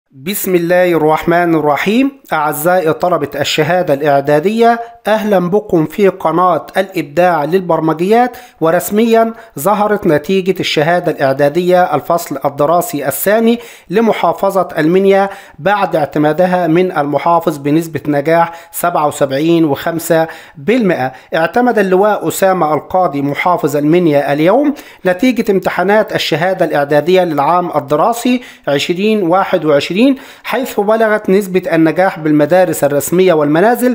بسم الله الرحمن الرحيم أعزائي طلبة الشهادة الإعدادية أهلا بكم في قناة الإبداع للبرمجيات ورسميا ظهرت نتيجة الشهادة الإعدادية الفصل الدراسي الثاني لمحافظة المنيا بعد اعتمادها من المحافظ بنسبة نجاح 77.5% اعتمد اللواء أسامة القاضي محافظ المنيا اليوم نتيجة امتحانات الشهادة الإعدادية للعام الدراسي 2021 حيث بلغت نسبة النجاح بالمدارس الرسمية والمنازل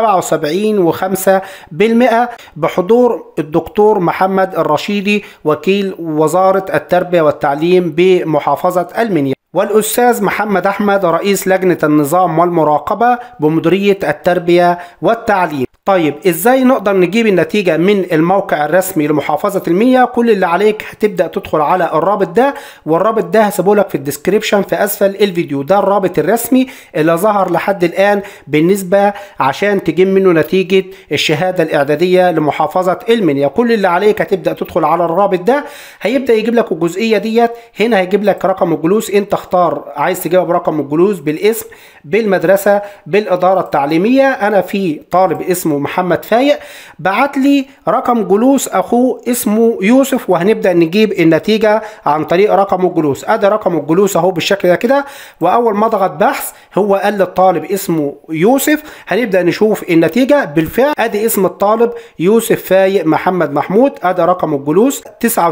77.5% بحضور الدكتور محمد الرشيدي وكيل وزارة التربية والتعليم بمحافظة المنيا والأستاذ محمد أحمد رئيس لجنة النظام والمراقبة بمديرية التربية والتعليم طيب ازاي نقدر نجيب النتيجة من الموقع الرسمي لمحافظة المنيا كل اللي عليك هتبدأ تدخل على الرابط ده والرابط ده هسيبه لك في الديسكريبشن في اسفل الفيديو ده الرابط الرسمي اللي ظهر لحد الان بالنسبة عشان تجيب منه نتيجة الشهادة الاعدادية لمحافظة المنيا كل اللي عليك هتبدأ تدخل على الرابط ده هيبدأ يجيب لك الجزئية ديت هنا هيجيب لك رقم الجلوس انت اختار عايز تجيبها برقم الجلوس بالاسم بالمدرسة بالإدارة التعليمية انا في طالب اسمه محمد فايق بعت لي رقم جلوس اخوه اسمه يوسف وهنبدا نجيب النتيجه عن طريق رقم الجلوس ادي رقم الجلوس اهو بالشكل ده كده واول ما اضغط بحث هو قال للطالب اسمه يوسف هنبدا نشوف النتيجه بالفعل ادي اسم الطالب يوسف فايق محمد محمود ادي رقم الجلوس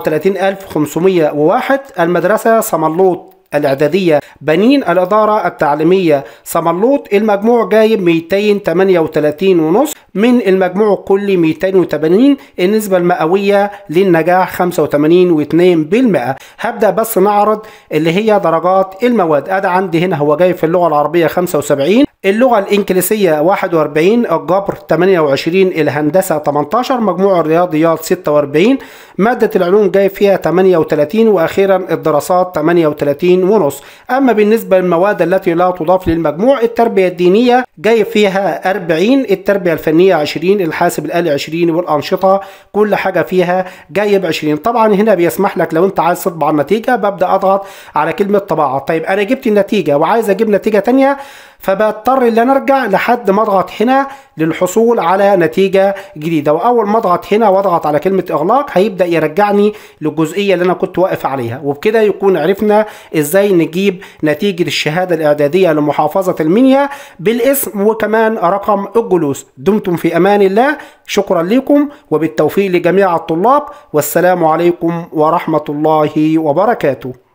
39501 المدرسه صملوط الإعدادية بنين الإدارة التعليمية صملوط المجموع جايب 238 ونص من المجموع الكلي 280 النسبة المئوية للنجاح 85.2% هبدأ بس نعرض اللي هي درجات المواد أدا عندي هنا هو جايب في اللغة العربية 75 اللغة الإنجليزية 41 الجبر 28 الهندسة 18 مجموع الرياضيات 46 مادة العلوم جايب فيها 38 وأخيرا الدراسات 38 ونص أما بالنسبة للمواد التي لا تضاف للمجموع التربية الدينية جايب فيها 40 التربية الفنية 20 الحاسب الآلي 20 والأنشطة كل حاجة فيها جايب 20 طبعا هنا بيسمح لك لو أنت عايز تطبع النتيجة ببدأ أضغط على كلمة طباعة طيب أنا جبت النتيجة وعايز أجيب نتيجة تانية فبضطر ان انا ارجع لحد ما اضغط هنا للحصول على نتيجة جديدة واول ما اضغط هنا واضغط على كلمة اغلاق هيبدأ يرجعني للجزئية اللي انا كنت واقف عليها وبكده يكون عرفنا ازاي نجيب نتيجة الشهادة الاعدادية لمحافظة المنيا بالاسم وكمان رقم الجلوس دمتم في امان الله شكرا لكم وبالتوفيق لجميع الطلاب والسلام عليكم ورحمة الله وبركاته